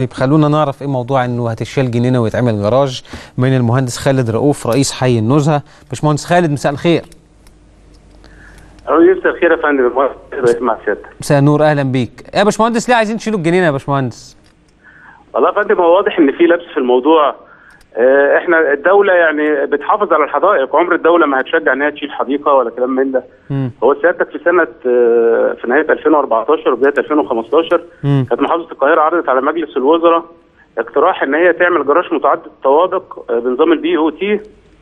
طيب خلونا نعرف ايه موضوع انه هتشال جنينه ويتعمل جراج من المهندس خالد رؤوف رئيس حي النزهه باشمهندس خالد مساء الخير مساء الخير يا فندم مع سيادتك مساء النور اهلا بيك يا باشمهندس ليه عايزين تشيلوا الجنينه يا باشمهندس والله يا فندم هو واضح ان في لبس في الموضوع آه، احنا الدوله يعني بتحافظ على الحدائق عمر الدوله ما هتشجع ان هي تشيل حديقه ولا كلام من ده مم. هو سيادتك في سنه آه، في نهايه 2014 وبدايه 2015 مم. كانت محافظه القاهره عرضت على مجلس الوزراء اقتراح ان هي تعمل جراج متعدد الطوابق آه، بنظام البي او تي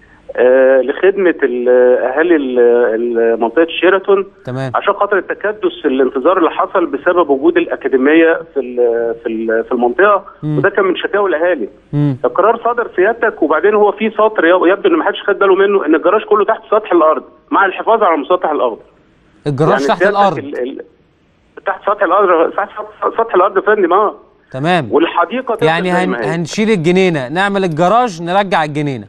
لخدمه ال- اهالي ال- ال- منطقه شيراتون تمام عشان خاطر التكدس الانتظار اللي حصل بسبب وجود الاكاديميه في ال- في ال- في المنطقه مم. وده كان من شكاوى الاهالي مم. القرار صدر سيادتك وبعدين هو في سطر يب- يبدو ان ما حدش خد باله منه ان الجراج كله تحت سطح الارض مع الحفاظ على المسطح الاخضر الجراج تحت سيادتك الارض ال... ال... تحت سطح الارض تحت سطح- سطح الارض يا فندم اه تمام والحديقه تفضل يعني زي هن... ما هي. هنشيل الجنينه نعمل الجراج نرجع الجنينه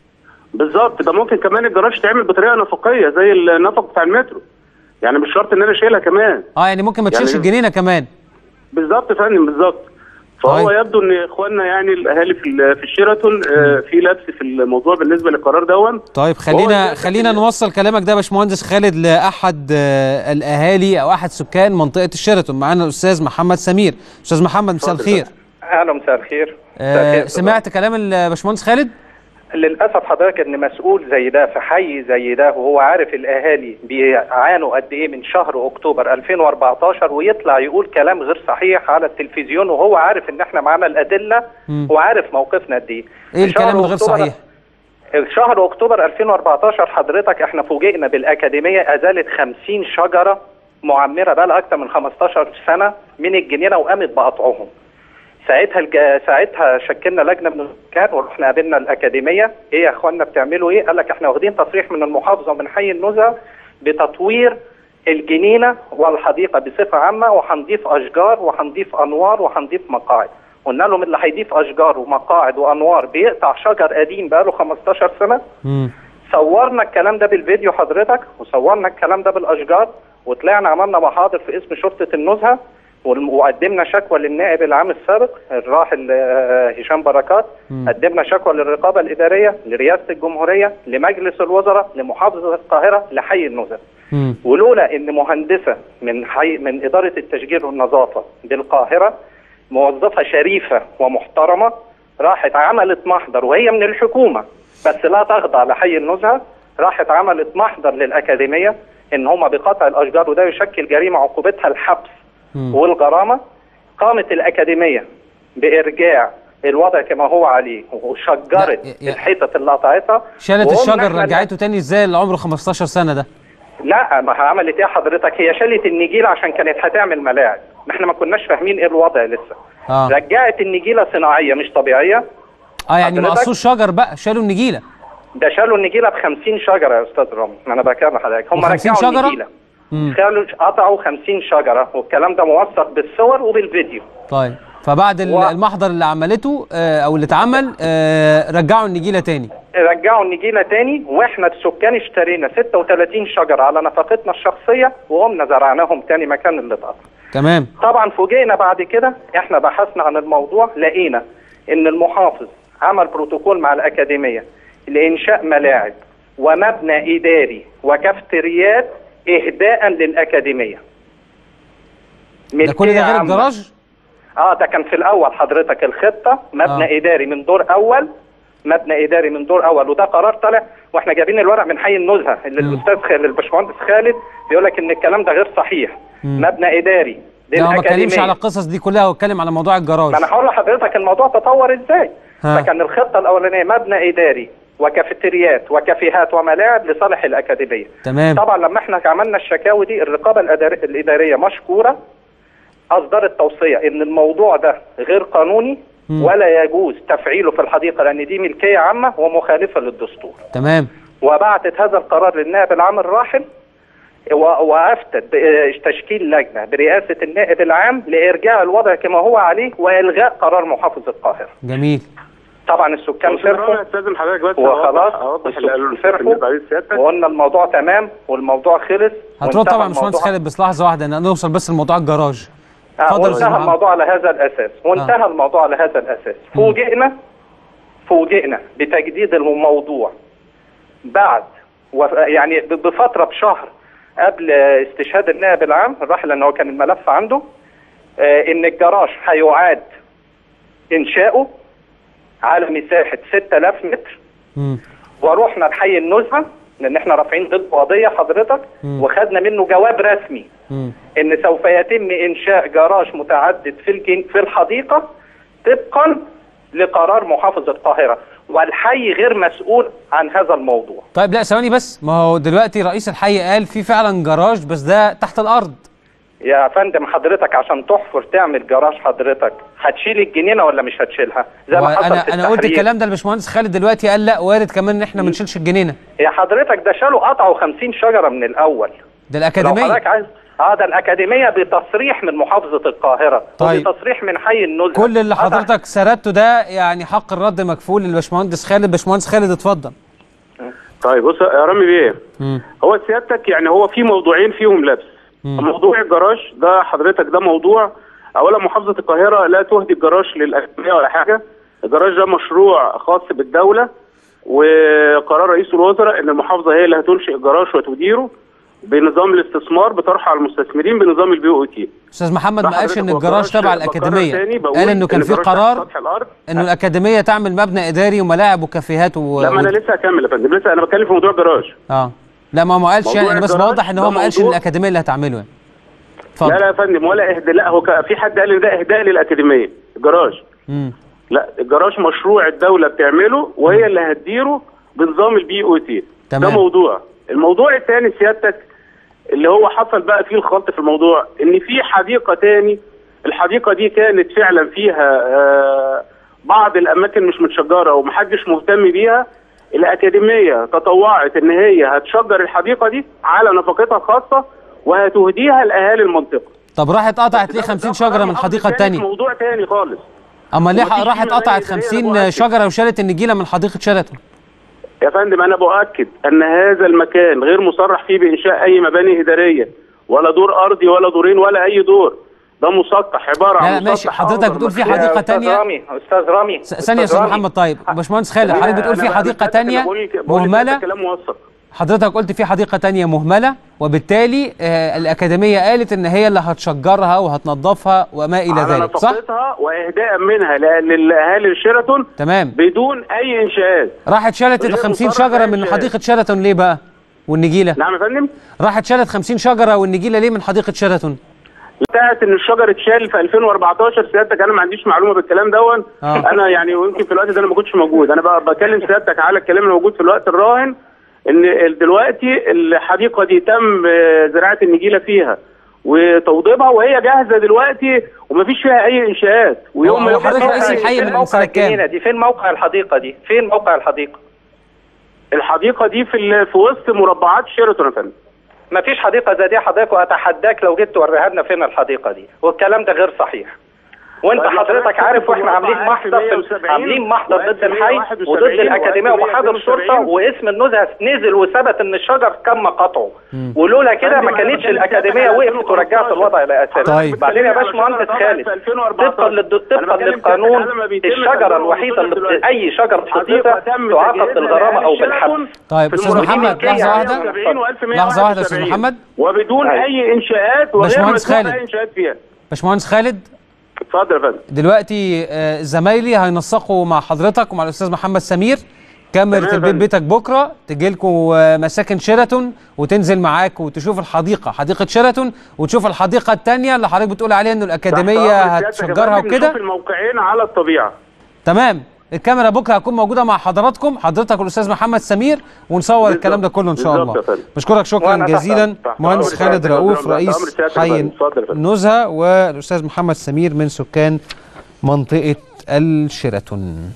بالظبط ده ممكن كمان الجراج تعمل بطريقه نفقيه زي النفق بتاع المترو يعني مش شرط ان انا اشيلها كمان اه يعني ممكن ما تشيلش يعني- الجنينه كمان بالظبط يا فندم بالظبط فهو طيب. يبدو ان اخواننا يعني الاهالي في ال- في الشيراتون آه، في لبس في الموضوع بالنسبه للقرار دون طيب خلينا هو خلينا نوصل كلامك ده يا باشمهندس خالد لاحد آه، الاهالي او احد سكان منطقه الشيراتون معانا الاستاذ محمد سمير استاذ محمد مساء اتفضل. الخير اهلا مساء الخير مساء آه الخير. سمعت كلام الباشمهندس خالد للاسف حضرتك ان مسؤول زي ده في حي زي ده وهو عارف الاهالي بيعانوا قد ايه من شهر اكتوبر 2014 ويطلع يقول كلام غير صحيح على التلفزيون وهو عارف ان احنا معانا الادله مم. وعارف موقفنا قد ايه ايه في شهر الكلام الغير أكتوبر- صحيح شهر اكتوبر 2014 حضرتك احنا فوجئنا بالاكاديميه ازالت 50 شجره معمره بقى لها اكثر من 15 سنه من الجنينه وقامت بقطعهم. ساعتها الج... ساعتها شكلنا لجنه من السكان ورحنا قابلنا الاكاديميه ايه يا اخوانا بتعملوا ايه؟ قال لك احنا واخدين تصريح من المحافظه ومن حي النزهه بتطوير الجنينه والحديقه بصفه عامه وهنضيف اشجار وهنضيف انوار وهنضيف مقاعد. قلنا لهم اللي هيضيف اشجار ومقاعد وانوار بيقطع شجر قديم بقاله 15 سنه مم. صورنا الكلام ده بالفيديو حضرتك وصورنا الكلام ده بالاشجار وطلعنا عملنا محاضر في اسم شرطه النزهه والم- وقدمنا شكوى للنائب العام السابق الراحل آه، هشام بركات مم. قدمنا شكوى للرقابه الاداريه لرئاسه الجمهوريه لمجلس الوزراء لمحافظه القاهره لحي النزهه مم. ولولا ان مهندسه من حي من اداره التشجير والنظافه بالقاهره موظفه شريفه ومحترمه راحت عملت محضر وهي من الحكومه بس لا تخضع لحي النزهه راحت عملت محضر للاكاديميه ان هم بقطع الاشجار وده يشكل جريمه عقوبتها الحبس مم. والغرامه قامت الاكاديميه بارجاع الوضع كما هو عليه وشجرت لا، يا- الحتت اللي قطعتها شالت وقمنا الشجر إحنا رجعته تاني ازاي لعمر 15 سنه ده لا ما عملت ايه حضرتك هي شالت النجيله عشان كانت هتعمل ملاعب ما احنا ما كناش فاهمين ايه الوضع لسه اه رجعت النجيله صناعيه مش طبيعيه اه يعني ما حضرتك- قصوش شجر بقى شالوا النجيله ده شالوا النجيله ب 50 شجره يا استاذ رامي ما انا بكلم حضرتك هم و50 رجعوا شجرة؟ النجيله مم. خلوا قطعوا 50 شجره والكلام ده موثق بالصور وبالفيديو طيب فبعد ال- و- المحضر اللي عملته آه، او اللي اتعمل آه، رجعوا النجيله تاني رجعوا النجيله تاني واحنا السكان اشترينا 36 شجره على نفقتنا الشخصيه وقمنا زرعناهم تاني مكان اللي اتقطع تمام طبعا فوجئنا بعد كده احنا بحثنا عن الموضوع لقينا ان المحافظ عمل بروتوكول مع الاكاديميه لانشاء ملاعب ومبنى اداري وكافتريات اهداء للاكاديميه ده كل ده ملكية غير عامة. الجراج اه ده كان في الاول حضرتك الخطه مبنى آه. آه. اداري من دور اول مبنى اداري من دور اول وده قرار طلع واحنا جايبين الورق من حي النزهه اللي مم. الاستاذ خالد الباشمهندس خالد بيقول لك ان الكلام ده غير صحيح مم. مبنى اداري لا ما اتكلمش للأكاديمية. على القصص دي كلها هو اتكلم على موضوع الجراج ما انا هقول لحضرتك الموضوع تطور ازاي ها. فكان الخطه الاولانيه مبنى اداري وكافيتريات وكافيهات وملاعب لصالح الاكاديميه تمام طبعا لما احنا عملنا الشكاوي دي الرقابه الأدار- الاداريه مشكوره اصدرت توصيه ان الموضوع ده غير قانوني مم. ولا يجوز تفعيله في الحديقه لان دي ملكيه عامه ومخالفه للدستور تمام وبعتت هذا القرار للنائب العام الراحل و- وافتت بتشكيل لجنه برئاسه النائب العام لارجاع الوضع كما هو عليه والغاء قرار محافظ القاهره. جميل طبعا السكان فرحوا استاذن حضرتك بس وخلاص اوضح السكان اللي فرحوا بعدين سيادتك وقلنا الموضوع تمام والموضوع خلص هترد وانتهى طبعا يا باشمهندس الموضوع. خالد بس لحظه واحده ان نوصل بس لموضوع الجراج آه، اتفضل يا أستاذ وانتهى محمد. الموضوع على هذا الاساس وانتهى الموضوع على هذا الاساس فوجئنا فوجئنا بتجديد الموضوع بعد وف... يعني ب- بفتره بشهر قبل استشهاد النائب العام الراحل لان هو كان الملف عنده آه، ان الجراج هيعاد انشاؤه على مساحه 6000 متر مم. ورحنا لحي النزهه لان احنا رافعين ضد قضيه حضرتك مم. وخدنا منه جواب رسمي مم. ان سوف يتم انشاء جراج متعدد في الجن في الحديقه طبقا لقرار محافظ القاهره والحي غير مسؤول عن هذا الموضوع طيب لا ثواني بس ما هو دلوقتي رئيس الحي قال في فعلا جراج بس ده تحت الارض يا فندم حضرتك عشان تحفر تعمل جراج حضرتك هتشيل الجنينه ولا مش هتشيلها زي ما حصل انا في انا قلت التحرير. الكلام ده للباشمهندس خالد دلوقتي قال لا وارد كمان ان احنا ما نشيلش الجنينه يا حضرتك ده شالوا قطعوا 50 شجره من الاول ده لو الاكاديميه حضرتك عايز اه ده الاكاديميه بتصريح من محافظه القاهره طيب. وبتصريح من حي النزهه كل اللي قطع- حضرتك سردته ده يعني حق الرد مكفول للباشمهندس خالد باشمهندس خالد اتفضل طيب بص يا رامي بيه مم. هو سيادتك يعني هو في موضوعين فيهم لبس مم. موضوع الجراج ده حضرتك ده موضوع اولا محافظه القاهره لا تهدي الجراج للاكاديميه ولا حاجه الجراج ده مشروع خاص بالدوله وقرار رئيس الوزراء ان المحافظه هي اللي هتنشئ الجراج وتديره بنظام الاستثمار بطرحه على المستثمرين بنظام البي او تي استاذ محمد ما قالش ان حضرتك الجراج وقرار تبع تاني الاكاديميه بقول قال انه كان إن في الجراج تحت قرار سطح الارض انه الاكاديميه تعمل مبنى اداري وملاعب وكافيهات و... لا ما انا لسه هكمل يا فندم لسه انا بتكلم في موضوع جراج اه لا ما ما قالش موضوع يعني انا بس الجراج بوضح ان ده هو ما قالش ان موضوع- الاكاديميه اللي هتعمله يعني لا اتفضل لا يا فندم ولا اهداء لا هو ك- في حد قال ان ده اهداء للاكاديميه الجراج مم. لا الجراج مشروع الدوله بتعمله وهي اللي هتديره بنظام البي او تي ده تمام. موضوع الموضوع الثاني سيادتك اللي هو حصل بقى فيه الخلط في الموضوع ان في حديقه تاني الحديقه دي كانت فعلا فيها آه بعض الاماكن مش متشجره ومحدش مهتم بيها الاكاديميه تطوعت ان هي هتشجر الحديقه دي على نفقتها الخاصه وهتهديها لاهالي المنطقه طب راحت قطعت ليه ده- 50 ده شجره قرار من محافظ الحديقه تاني في الثانيه موضوع تاني خالص اما ليه ومفيش راحت فيه قطعت مباني إدارية 50 مؤكد. شجره وشالت النجيله من حديقه شيراتون يا فندم انا باكد ان هذا المكان غير مصرح فيه بانشاء اي مباني اداريه ولا دور ارضي ولا دورين ولا اي دور ده مسطح عباره لا عن لا ماشي مسطح حضرتك أخضر بتقول في مكتوب. حديقة يا أستاذ تانية؟ رامي استاذ رامي س- ثانيه يا استاذ رامي. محمد طيب باشمهندس خالد لا، حضرتك بتقول في أنا- حديقه أنا تانية بقول لك- بقول لك مهمله ده كلام موثق حضرتك قلت في حديقه تانية مهمله وبالتالي آه الاكاديميه قالت ان هي اللي هتشجرها وهتنظفها وما الى على ذلك صح نفقتها واهداء منها ل- للاهالي الشيراتون تمام بدون اي انشاءات راحت شالت ال غير 50 مصرح شجره من بأي شيء. حديقه شيراتون ليه بقى والنجيله نعم يا فندم راحت شالت 50 شجره والنجيله ليه من حديقه شيراتون بتاعت ان الشجر اتشال في 2014 سيادتك انا ما عنديش معلومه بالكلام دون آه. انا يعني ويمكن في الوقت ده انا ما كنتش موجود انا بقى بكلم سيادتك على الكلام اللي موجود في الوقت الراهن ان ال- دلوقتي الحديقه دي تم آه، زراعه النجيله فيها وتوضيبها وهي جاهزه دلوقتي ومفيش فيها اي انشاءات ويوم هو ما حضرتك يبقى رئيس فيها الحي أي من فين موقع سنة كام؟ الجنينه دي فين موقع الحديقه دي فين موقع الحديقه الحديقه دي في ال- في وسط مربعات شيراتون يا فندم ما فيش حديقه زي دي حضرتك واتحداك لو جيت توريها لنا فين الحديقه دي والكلام ده غير صحيح وانت طيب حضرتك حضرتك عارف واحنا عاملين مربع محضر في 1170 عاملين محضر ضد الحي 1171 وضد الاكاديميه ومحاضر الشرطه 1172 واسم النزهه نزل وثبت ان الشجر تم قطعه ولولا كده ما كانتش الاكاديميه وقفت ورجعت الوضع الى اساسه طيب. بعدين يا باشمهندس خالد طبقا للد- طبقا للقانون الشجره الوحيده اللي بت- اي شجره حديقه تعاقب بالغرامه او بالحبس طيب استاذ محمد لحظه واحده لحظه واحده يا استاذ محمد وبدون أيوة. اي انشاءات وغير باشمهندس مسموح خالد. اي انشاءات فيها باشمهندس خالد اتفضل يا فندم دلوقتي آه، زمايلي هينسقوا مع حضرتك ومع الاستاذ محمد سمير كاميرا تمام يا البيت فندم. بيتك بكره تجي لكم مساكن شيراتون وتنزل معاك وتشوف الحديقه حديقه شيراتون وتشوف الحديقه الثانيه اللي حضرتك بتقول عليها انه الاكاديميه تحت أمر سيادتك يا هتشجرها فندم، وكده نشوف الموقعين على الطبيعه تمام الكاميرا بكره هتكون موجوده مع حضراتكم حضرتك والاستاذ محمد سمير ونصور بالظبط. الكلام ده كله ان شاء بالظبط الله يا فندم. بشكرك شكرا وأنا تحت جزيلا أمر. تحت مهندس أمر خالد سيادتك يا رؤوف فندم. تحت رئيس أمر سيادتك يا حي فندم. اتفضل يا فندم. النزهه والاستاذ محمد سمير من سكان منطقه الشيراتون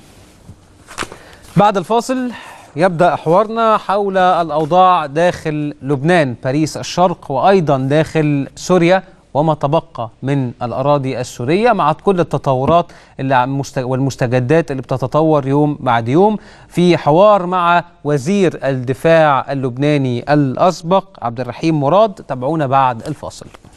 بعد الفاصل يبدأ حوارنا حول الأوضاع داخل لبنان باريس الشرق وأيضا داخل سوريا وما تبقى من الأراضي السورية مع كل التطورات اللي عم مست- والمستجدات اللي بتتطور يوم بعد يوم في حوار مع وزير الدفاع اللبناني الأسبق عبد الرحيم مراد تابعونا بعد الفاصل